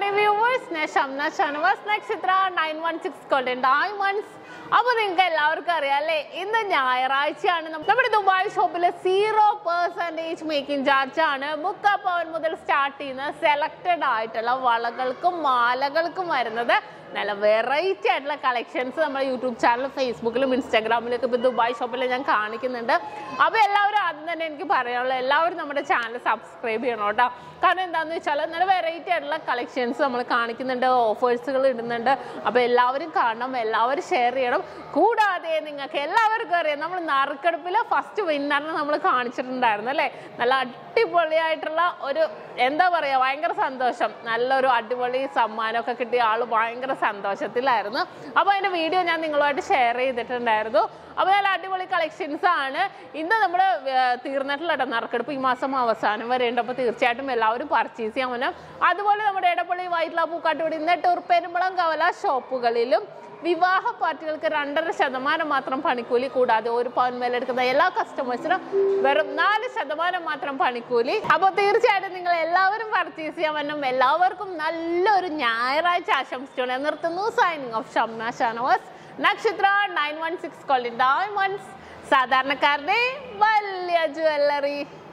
morning viewers ഞാൻ Shamna Shanavas Nakshatra nine one six golden diamonds അപ്പൊ നിങ്ങൾക്ക് എല്ലാവർക്കും അറിയാം അല്ലേ ഇന്ന് ഞായറാഴ്ചയാണ് നമ്മ- നമ്മുടെ ദുബായ് ഷോപ്പിലെ സീറോ പെർസെൻറ്റേജ് മേക്കിംഗ് ചാർജ് ആണ് മുക്കാ പവൻ മുതൽ സ്റ്റാർട്ട് ചെയ്യുന്ന സെലക്റ്റഡ് ആയിട്ടുള്ള വളകൾക്കും മാലകൾക്കും വരുന്നത് നല്ല വെറൈറ്റി ആയിട്ടുള്ള കളക്ഷൻസ് നമ്മുടെ യൂട്യൂബ് ചാനൽ ഫേസ്ബുക്കിലും ഇൻസ്റ്റാഗ്രാമിലും ഒക്കെ ഇപ്പോൾ ദുബായ് ഷോപ്പിൽ ഞാൻ കാണിക്കുന്നുണ്ട് അപ്പോൾ എല്ലാവരും ആദ്യം തന്നെ എനിക്ക് പറയാനുള്ളത് എല്ലാവരും നമ്മുടെ ചാനൽ സബ്സ്ക്രൈബ് ചെയ്യണം കേട്ടോ കാരണം എന്താണെന്ന് വെച്ചാൽ നല്ല വെറൈറ്റി ആയിട്ടുള്ള കളക്ഷൻസ് നമ്മൾ കാണിക്കുന്നുണ്ട് ഓഫേഴ്സുകൾ ഇടുന്നുണ്ട് അപ്പോൾ എല്ലാവരും കാണണം എല്ലാവരും ഷെയർ ചെയ്യണം കൂടാതെ നിങ്ങൾക്ക് എല്ലാവർക്കും അറിയാം നമ്മൾ നറുക്കെടുപ്പിൽ ഫസ്റ്റ് വിന്നറിനെ നമ്മൾ കാണിച്ചിട്ടുണ്ടായിരുന്നു അല്ലേ നല്ല അടിപൊളിയായിട്ടുള്ള ഒരു എന്താ പറയുക ഭയങ്കര സന്തോഷം നല്ലൊരു അടിപൊളി സമ്മാനമൊക്കെ കിട്ടിയ ആൾ ഭയങ്കര സന്തോഷത്തിലായിരുന്നു അപ്പോൾ അതിൻ്റെ വീഡിയോ ഞാൻ നിങ്ങളുമായിട്ട് ഷെയർ ചെയ്തിട്ടുണ്ടായിരുന്നു അപ്പോൾ നല്ല അടിപൊളി കളക്ഷൻസ് ആണ് ഇന്ന് നമ്മൾ തീർന്നിട്ടുള്ള കേട്ടോ നറുക്കെടുപ്പ് ഈ മാസം അവസാനം വരെ ഉണ്ട് അപ്പോൾ തീർച്ചയായിട്ടും എല്ലാവരും പർച്ചേസ് ചെയ്യാൻ പറ്റും അതുപോലെ നമ്മുടെ ഇടപ്പള്ളി വൈറ്റ്ല പൂക്കാട്ടുപടി നെട്ടൂർ പെരുമ്പളം കവല ഷോപ്പുകളിലും വിവാഹ പാർട്ടികൾക്ക് രണ്ടര ശതമാനം മാത്രം പണിക്കൂലി കൂടാതെ ഒരു പവൻ മേലെ എടുക്കുന്ന എല്ലാ കസ്റ്റമേഴ്സിനും വെറും നാല് ശതമാനം മാത്രം പണിക്കൂലി അപ്പോൾ തീർച്ചയായിട്ടും നിങ്ങൾ എല്ലാവരും പർച്ചേസ് ചെയ്യാൻ പറ്റും എല്ലാവർക്കും നല്ലൊരു ഞായറാഴ്ച ആശംസിച്ചുകൊണ്ട് നിർത്തുന്നു signing off Shamna Shanavas Nakshatra nine one six golden diamonds സാധാരണക്കാരുടെ വലിയ ജ്വല്ലറി